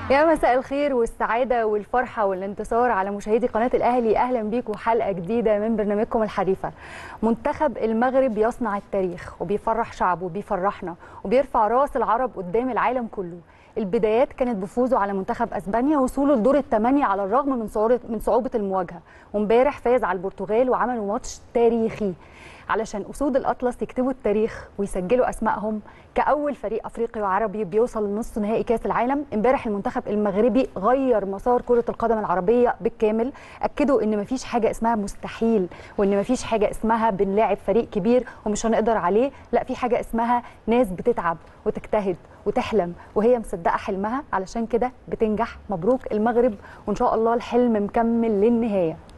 يا مساء الخير والسعادة والفرحة والانتصار على مشاهدي قناة الأهلي أهلا بيكم حلقة جديدة من برنامجكم الحريفة منتخب المغرب يصنع التاريخ وبيفرح شعبه وبيفرحنا وبيرفع راس العرب قدام العالم كله البدايات كانت بفوزه على منتخب اسبانيا وصوله لدور الثمانيه على الرغم من صعوبه من صعوبه المواجهه وامبارح فاز على البرتغال وعملوا ماتش تاريخي علشان اسود الاطلس يكتبوا التاريخ ويسجلوا اسمائهم كاول فريق افريقي وعربي بيوصل لنصف نهائي كاس العالم امبارح المنتخب المغربي غير مسار كره القدم العربيه بالكامل اكدوا ان مفيش حاجه اسمها مستحيل وان مفيش حاجه اسمها بنلاعب فريق كبير ومش هنقدر عليه لا في حاجه اسمها ناس بتتعب وتجتهد وتحلم وهي مصدقه حلمها علشان كده بتنجح مبروك المغرب وان شاء الله الحلم مكمل للنهايه